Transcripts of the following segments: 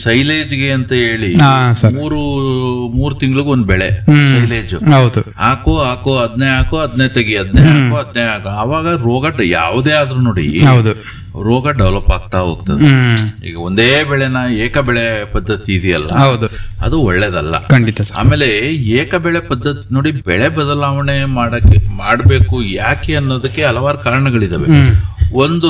ಸೈಲೇಜ್ಗೆ ಅಂತ ಹೇಳಿ ಹಾ ಸರ್ ಮೂರು ಮೂರ್ ತಿಂಗಳಿಗೆ ಒಂದ್ ಬೆಳೆ ಸೈಲೇಜ್ ಹೌದು ಹಾಕು ಹಾಕು ಅದನ್ನೇ ಹಾಕು ಅದನ್ನೇ ತೆಗಿ ಅದನ್ನೇ ಹಾಕು ಅದನ್ನೇ ಹಾಕು ಅವಾಗ ರೋಗ ಡ- ಯಾವುದೇ ಆದ್ರೂ ನೋಡಿ ಹೌದು ರೋಗ ಡೆವಲಪ್ ಆಗ್ತಾ ಹೋಗ್ತದೆ ಹ್ಮ್ ಈಗ ಒಂದೇ ಬೆಳೆನ ಏಕ ಬೆಳೆ ಪದ್ಧತಿ ಇದೆಯಲ್ಲ ಹೌದು ಅದು ಒಳ್ಳೇದಲ್ಲ ಖಂಡಿತ ಸರ್ ಆಮೇಲೆ ಏಕ ಬೆಳೆ ಪದ್ಧತಿ ನೋಡಿ ಬೆಳೆ ಬದಲಾವಣೆ ಮಾಡಕ್ಕೆ ಮಾಡಬೇಕು ಯಾಕೆ ಅನ್ನೋದಕ್ಕೆ ಹಲವಾರು ಕಾರಣಗಳಿದಾವೆ ಹ್ಮ್ ಒಂದು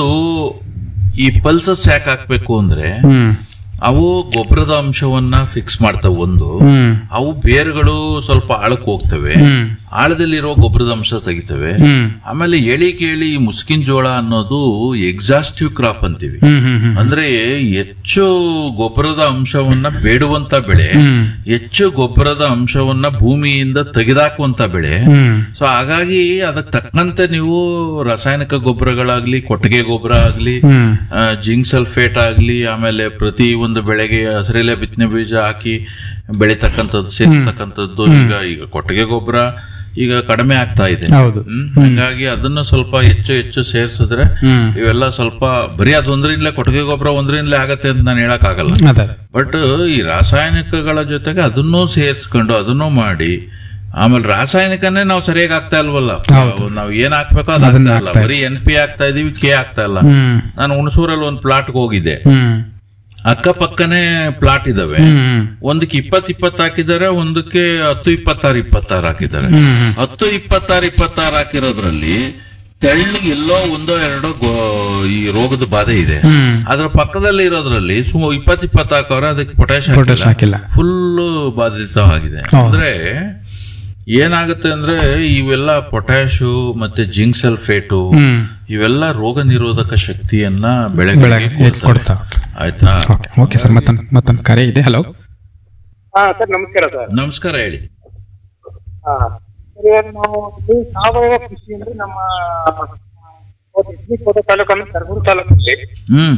ಈ ಪಲ್ಸಸ್ ಯಾಕೆ ಹಾಕ್ಬೇಕು ಅಂದ್ರೆ ಹ್ಮ್ ಅವು ಗೊಬ್ಬರದ ಅಂಶವನ್ನ ಫಿಕ್ಸ್ ಮಾಡ್ತಾವೆ ಒಂದು ಹ್ಮ್ ಅವು ಬೇರುಗಳು ಸ್ವಲ್ಪ ಆಳಕ್ಕೆ ಹೋಗ್ತವೆ ಹ್ಮ್ ಆಳದಲ್ಲಿರೋ ಗೊಬ್ಬರದ ಅಂಶ ತೆಗಿತವೆ ಹ್ಮ್ ಆಮೇಲೆ ಎಳಿ ಕೇಳಿ ಈ ಮುಸ್ಕಿನ್ ಜೋಳ ಅನ್ನೋದು ಎಕ್ಸಾಸ್ಟಿವ್ ಕ್ರಾಪ್ ಅಂತೀವಿ ಹ್ಮ್ ಹ್ಮ್ ಹ್ಮ್ ಅಂದ್ರೆ ಹೆಚ್ಚು ಗೊಬ್ಬರದ ಅಂಶವನ್ನ ಬೇಡುವಂತ ಬೆಳೆ ಹ್ಮ್ ಹೆಚ್ಚು ಗೊಬ್ಬರದ ಅಂಶವನ್ನ ಭೂಮಿಯಿಂದ ತೆಗೆದಾಕುವಂತ ಬೆಳೆ ಹ್ಮ್ ಸೊ ಹಾಗಾಗಿ ಅದಕ್ಕೆ ತಕ್ಕಂತೆ ನೀವು ರಾಸಾಯನಿಕ ಗೊಬ್ಬರಗಳಾಗ್ಲಿ ಕೊಟ್ಟಿಗೆ ಗೊಬ್ಬರ ಆಗ್ಲಿ ಹ್ಮ್ ಜಿಂಕ್ ಸಲ್ಫೇಟ್ ಆಗ್ಲಿ ಆಮೇಲೆ ಪ್ರತಿ ಒಂದು ಬೆಳೆಗೆ ಹಸಿರೆಲೆ ಬಿತ್ತನೆ ಬೀಜ ಹಾಕಿ ಬೆಳಿತಕ್ಕಂಥದ್ದು ಸೇರಿಸ್ತಕ್ಕಂಥದ್ದು ಈಗ ಈಗ ಕೊಟ್ಟಿಗೆ ಗೊಬ್ಬರ ಈಗ ಕಡಿಮೆ ಆಗ್ತಾ ಇದೆ ಹೌದು ಹ್ಮ್ ಹಂಗಾಗಿ ಅದನ್ನ ಸ್ವಲ್ಪ ಹೆಚ್ಚು ಹೆಚ್ಚು ಸೇರಿಸಿದ್ರೆ ಹ್ಮ್ ಇವೆಲ್ಲ ಸ್ವಲ್ಪ ಬರೀ ಅದು ಒಂದ್ರಿಂದಲೇ ಕೊಟ್ಟಿಗೆ ಗೊಬ್ಬರ ಒಂದ್ರಿಂದಲೇ ಆಗತ್ತೆ ಅಂತ ನಾನು ಹೇಳಕ್ ಆಗಲ್ಲ ಅದೇ ಬಟ್ ಈ ರಾಸಾಯನಿಕಗಳ ಜೊತೆಗೆ ಅದನ್ನೂ ಸೇರಿಸ್ಕೊಂಡು ಅದನ್ನೂ ಮಾಡಿ ಆಮೇಲೆ ರಾಸಾಯನಿಕನೇ ನಾವು ಸರಿಯಾಗಿ ಆಗ್ತಾ ಇಲ್ವಲ್ಲ ನಾವು ಏನ್ ಹಾಕ್ಬೇಕೋ ಅದು ಆಗ್ತಾ ಇಲ್ಲ ಬರೀ ಎನ್ ಪಿ ಆಗ್ತಾ ಇದೀವಿ ಕೆ ಆಗ್ತಾ ಇಲ್ಲ ಹ್ಮ್ ನಾನು ಹುಣಸೂರಲ್ಲಿ ಒಂದು ಪ್ಲಾಟ್ಗೆ ಹೋಗಿದ್ದೆ ಹ್ಮ್ ಅಕ್ಕಪಕ್ಕನೇ ಪ್ಲಾಟ್ ಇದಾವೆ ಹ್ಮ್ ಒಂದಕ್ಕೆ ಇಪ್ಪತ್ ಇಪ್ಪತ್ತು ಹಾಕಿದ್ದಾರೆ ಒಂದಕ್ಕೆ ಹತ್ತು ಇಪ್ಪತ್ತಾರು ಇಪ್ಪತ್ತಾರು ಹಾಕಿದ್ದಾರೆ ಹ್ಮ್ ಹತ್ತು ಇಪ್ಪತ್ತಾರು ಇಪ್ಪತ್ತಾರು ಹಾಕಿರೋದ್ರಲ್ಲಿ ತೆಳ್ಳಗೆ ಎಲ್ಲೋ ಒಂದೋ ಎರಡೋ ಗೋ- ಈ ರೋಗದ ಬಾಧೆ ಇದೆ ಹ್ಮ್ ಅದ್ರ ಪಕ್ಕದಲ್ಲಿ ಇರೋದ್ರಲ್ಲಿ ಸುಮಾರು ಇಪ್ಪತ್ ಇಪ್ಪತ್ತು ಹಾಕೋರೆ ಅದಕ್ಕೆ ಪೊಟ್ಯಾಶ್ ಪೊಟ್ಯಾಶ್ ಹಾಕಿಲ್ಲ ಫುಲ್ ಬಾಧಿತವಾಗಿದೆ ಅಂದ್ರೆ ಏನಾಗುತ್ತೆ ಅಂದ್ರೆ ಇವೆಲ್ಲ ಪೊಟ್ಯಾಶು ಮತ್ತೆ ಜಿಂಕ್ ಸಲ್ಫೇಟು ಹ್ಮ್ ಇವೆಲ್ಲ ರೋಗ ನಿರೋಧಕ ಶಕ್ತಿಯನ್ನ ಬೆಳಗ್ಗೆ ಬೆಳೆಗಳಿಗೆ ಎದ್ದು ಕೊಡ್ತವೆ. ಕೊಡ್ತಾ ಆಯ್ತಾ ಓಕೆ ಓಕೆ ಸರ್ ಮತ್ತೊಂದು ಮತ್ತೊಂದು ಕರೆ ಇದೆ ಹಲೋ ಹಾ ಸರ್ ನಮಸ್ಕಾರ ಸರ್ ನಮಸ್ಕಾರ ಹೇಳಿ ಹಾ ಸರ್, ಇವಾಗ ನಾವು ಈ ಸಾವಯವ ಕೃಷಿ ಅಂದ್ರೆ ನಮ್ಮ ಕೋಟೆ ತಾಲೂಕನ್ನು ಕರಗೂರು ತಾಲೂಕಲ್ಲಿ ಹ್ಮ್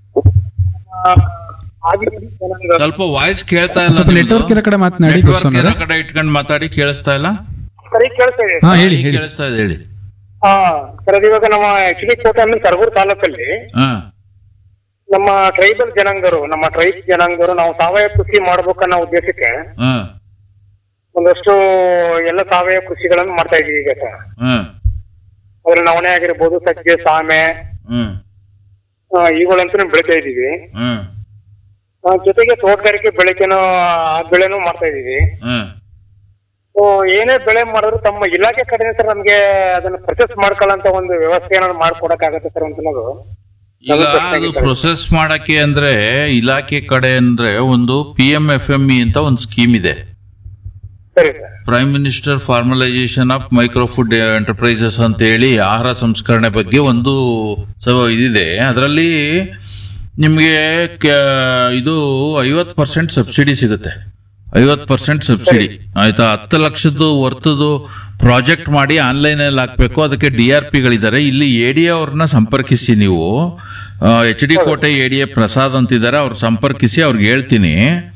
ಆ, ಆದಿವಾಸಿ ಜನಾಂಗ ಸ್ವಲ್ಪ ವಾಯ್ಸ್ ಕೇಳ್ತಾ ಇಲ್ಲ ಸ್ವಲ್ಪ ನಿಮ್ದು. ನೆಟ್ವರ್ಕ್ ಇರೋ ಕಡೆ ಮಾತನಾಡಿ Network ಗುರುಸ್ವಾಮಿ ಇರೋ ಅವರೇ. ಕಡೆ ಇಟ್ಕೊಂಡು ಮಾತಾಡಿ ಕೇಳಿಸ್ತಾ ಇಲ್ಲ ಸರಿ ಕೇಳ್ತಾ ಇದೆ ಹಾ ಹೇಳಿ ಈಗ ಹೇಳಿ ಕೇಳಿಸ್ತಾ ಇದೆ ಹೇಳಿ ಹಾ ಸರ್ ಅದು ಇವಾಗ ನಮ್ಮ ಎಚ್ ಡಿ ಕೋಟೆ ಅಂದ್ರೆ ಕರಗೂರು ತಾಲೂಕಲ್ಲಿ ಹಾ ನಮ್ಮ ಟ್ರೈಬಲ್ ಜನಾಂಗರು ನಮ್ಮ ಟ್ರೈಬ್ ಜನಾಂಗರು ನಾವು ಸಾವಯವ ಕೃಷಿ ಮಾಡ್ಬೇಕನ್ನೋ ಉದ್ದೇಶಕ್ಕೆ ಹಾ ಒಂದಷ್ಟು ಎಲ್ಲ ಸಾವಯವ ಕೃಷಿಗಳನ್ನು ಮಾಡ್ತಾ ಇದೀವಿ ಈಗ ಸರ್ ಹಾ ಅದ್ರಲ್ಲಿ ನವಣೆ ಆಗಿರ್ಬೋದು ಸಜ್ಜೆ ಸಾಮೆ ಹ್ಮ್ ಆ, ಇವುಗಳಂತೂ ಬೆಳಿತಾ ಇದೀವಿ ಹ್ಮ್ ಆ, ಜೊತೆಗೆ ತೋಟಗಾರಿಕೆ ಬೆಳೆಕೆನೂ ಆ ಬೆಳೆನೂ ಮಾಡ್ತಾ ಇದೀವಿ ಹ್ಮ್ ಸೊ ಏನೇ ಬೆಳೆ ಮಾಡಿದ್ರು ತಮ್ಮ ಇಲಾಖೆ ಕಡೆ ಸರ್ ನಮ್ಗೆ ಅದನ್ನ ಪ್ರೊಸೆಸ್ ಮಾಡ್ಕೊಳ್ಳೋಂತ ಒಂದು ವ್ಯವಸ್ಥೆ ಏನಾದ್ರು ಮಾಡ್ಕೊಡಕ್ ಆಗತ್ತೆ ಸರ್ ಅಂತ ಅನ್ನೋದು ಈಗ ಅದು ಪ್ರೊಸೆಸ್ ಮಾಡಕ್ಕೆ ಅಂದ್ರೆ ಇಲಾಖೆ ಕಡೆ ಅಂದ್ರೆ ಒಂದು P M F M E ಅಂತ ಒಂದು ಸ್ಕೀಮ್ ಇದೆ ಸರಿ sir prime minister formalisation of micro food enterprises ಅಂತ ಹೇಳಿ ಆಹಾರ ಸಂಸ್ಕರಣೆ ಬಗ್ಗೆ ಒಂದು ಸ ಇದಿದೆ ಅದರಲ್ಲಿ ನಿಮಗೆ ಇದು ಐವತ್ತು ಪರ್ಸೆಂಟ್ ಸಬ್ಸಿಡಿ ಸಿಗುತ್ತೆ ಐವತ್ತು ಪರ್ಸೆಂಟ್ ಸಬ್ಸಿಡಿ ಆಯ್ತಾ ಹತ್ತು ಲಕ್ಷದ್ದು ವರ್ತದ್ದು ಪ್ರಾಜೆಕ್ಟ್ ಮಾಡಿ ಆನ್ಲೈನಲ್ಲಿ ಹಾಕ್ಬೇಕು ಅದಕ್ಕೆ ಡಿ ಆರ್ ಪಿಗಳಿದ್ದಾರೆ ಇಲ್ಲಿ ಎ ಡಿ ಅವ್ರನ್ನ ಸಂಪರ್ಕಿಸಿ ನೀವು H D Kote A D A Prasad ಅಂತಿದ್ದಾರೆ ಅವ್ರು ಸಂಪರ್ಕಿಸಿ ಅವ್ರಿಗೆ ಹೇಳ್ತೀನಿ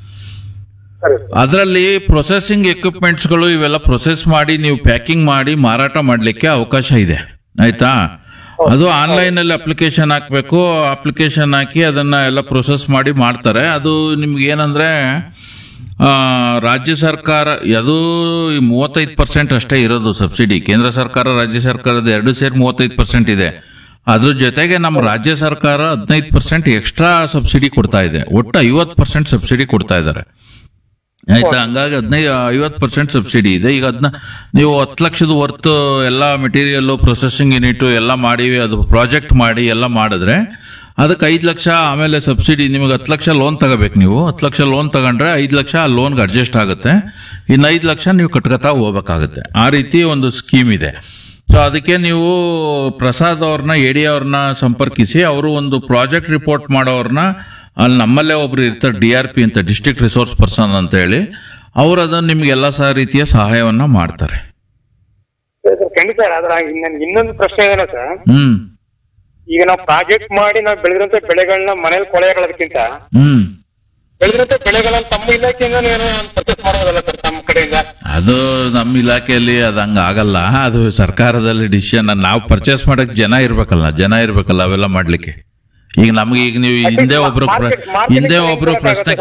ಸರಿ ಅದರಲ್ಲಿ ಪ್ರೊಸೆಸಿಂಗ್ ಎಕ್ವಿಪ್ಮೆಂಟ್ಸ್ಗಳು ಇವೆಲ್ಲ ಪ್ರೊಸೆಸ್ ಮಾಡಿ ನೀವು ಪ್ಯಾಕಿಂಗ್ ಮಾಡಿ ಮಾರಾಟ ಮಾಡಲಿಕ್ಕೆ ಅವಕಾಶ ಇದೆ ಆಯ್ತಾ ಅದು ಆನ್ಲೈನ್ ಅಲ್ಲಿ ಅಪ್ಲಿಕೇಶನ್ ಹಾಕಬೇಕು ಅಪ್ಲಿಕೇಶನ್ ಹಾಕಿ ಅದನ್ನ ಎಲ್ಲ ಪ್ರೊಸೆಸ್ ಮಾಡಿ ಮಾಡ್ತಾರೆ ಅದು ನಿಮ್ಗೆ ಏನಂದ್ರೆ ಆ, ರಾಜ್ಯ ಸರ್ಕಾರ ಅದು ಮೂವತ್ತೈದು ಪರ್ಸೆಂಟ್ ಅಷ್ಟೇ ಇರೋದು ಸಬ್ಸಿಡಿ ಕೇಂದ್ರ ಸರ್ಕಾರ ರಾಜ್ಯ ಸರ್ಕಾರದ ಎರಡು ಸೇರಿ ಮೂವತ್ತೈದು ಪರ್ಸೆಂಟ್ ಇದೆ ಅದ್ರ ಜೊತೆಗೆ ನಮ್ಮ ರಾಜ್ಯ ಸರ್ಕಾರ ಹದಿನೈದು ಪರ್ಸೆಂಟ್ ಎಕ್ಸ್ಟ್ರಾ ಸಬ್ಸಿಡಿ ಕೊಡ್ತಾ ಇದೆ ಒಟ್ಟು ಐವತ್ತು ಪರ್ಸೆಂಟ್ ಸಬ್ಸಿಡಿ ಕೊಡ್ತಾ ಇದ್ದಾರೆ ಆಯ್ತಾ ಹಂಗಾಗಿ ಹದಿನೈದು ಐವತ್ತು ಪರ್ಸೆಂಟ್ ಸಬ್ಸಿಡಿ ಇದೆ ಈಗ ಅದನ್ನ ನೀವು ಹತ್ತು ಲಕ್ಷದ ವರ್ತ್ ಎಲ್ಲ ಮೆಟೀರಿಯಲ್ ಪ್ರೊಸೆಸಿಂಗ್ ಯೂನಿಟ್ ಎಲ್ಲ ಮಾಡಿ ಅದು ಪ್ರಾಜೆಕ್ಟ್ ಮಾಡಿ ಎಲ್ಲ ಮಾಡಿದ್ರೆ ಅದಕ್ಕೆ ಐದು ಲಕ್ಷ ಆಮೇಲೆ ಸಬ್ಸಿಡಿ ನಿಮಗೆ ಹತ್ತು ಲಕ್ಷ ಲೋನ್ ತಗೋಬೇಕು ನೀವು ಹತ್ತು ಲಕ್ಷ ಲೋನ್ ತಗೊಂಡ್ರೆ ಐದು ಲಕ್ಷ ಆ ಲೋನ್ಗೆ ಅಡ್ಜಸ್ಟ್ ಆಗುತ್ತೆ ಇನ್ನು ಐದು ಲಕ್ಷ ನೀವು ಕಟ್ಕೊತಾ ಹೋಗ್ಬೇಕಾಗುತ್ತೆ ಆ ರೀತಿ ಒಂದು ಸ್ಕೀಮ್ ಇದೆ ಸೊ ಅದಕ್ಕೆ ನೀವು ಪ್ರಸಾದ್ ಅವ್ರನ್ನ ಎ ಡಿ ಅವ್ರನ್ನ ಸಂಪರ್ಕಿಸಿ ಅವರು ಒಂದು ಪ್ರಾಜೆಕ್ಟ್ ರಿಪೋರ್ಟ್ ಮಾಡೋರ್ನ ಅಲ್ಲಿ ನಮ್ಮಲ್ಲೇ ಒಬ್ರು ಇರ್ತಾರೆ ಡಿ ಆರ್ ಪಿ ಅಂತ ಡಿಸ್ಟ್ರಿಕ್ಟ್ ರಿಸೋರ್ಸ್ ಪರ್ಸನ್ ಅಂತ ಹೇಳಿ ಅವರು ಅದನ್ನು ನಿಮ್ಗೆ ಎಲ್ಲ ಸಹ ರೀತಿಯ ಸಹಾಯವನ್ನ ಮಾಡ್ತಾರೆ ಸರ್ ಖಂಡಿತ ಸರ್ ಅದ್ರ ನನ್ಗೆ ಇನ್ನೊಂದು ಪ್ರಶ್ನೆ ಏನ ಸರ್ ಹ್ಮ್ ಈಗ ನಾವು ಪ್ರಾಜೆಕ್ಟ್ ಮಾಡಿ ನಾವು ಬೆಳೆದಿರಂತ ಬೆಳೆಗಳನ್ನ ಮನೇಲಿ ಕೊಳೆಗಳಕ್ಕಿಂತ ಹ್ಮ್ ಬೆಳೆದಿರಂತ ಬೆಳೆಗಳನ್ನ ತಮ್ಮ ಇಲಾಖೆಯಿಂದ ಏನೋ ಪರ್ಚೇಸ್ ಮಾಡೋದಲ್ಲ ಸರ್ ತಮ್ಮ ಕಡೆಯಿಂದ ಅದು ನಮ್ಮ ಇಲಾಖೆಯಲ್ಲಿ ಅದು ಹಂಗ ಆಗಲ್ಲ ಅದು ಸರ್ಕಾರದಲ್ಲಿ ಡಿಸಿಷನ್ ನಾವು ಪರ್ಚೇಸ್ ಮಾಡಕ್ ಜನ ಇರ್ಬೇಕಲ್ಲ ಜನ ಇರ್ಬೇಕಲ್ಲ ಅವೆಲ್ಲ ಮಾಡ್ಲಿಕ್ಕೆ ಈಗ ನಮ್ಗೆ ಈಗ ನೀವು ಹಿಂದೆ ಒಬ್ರು ಪ್ರ- ಮಾರ್ಕೆಟ್- ಮಾರ್ಕೆಟಿಂಗ್ ಹಿಂದೆ ಒಬ್ರು ಮಾಡಕ್ಕಾಗತ್ತೆ ಪ್ರಶ್ನೆ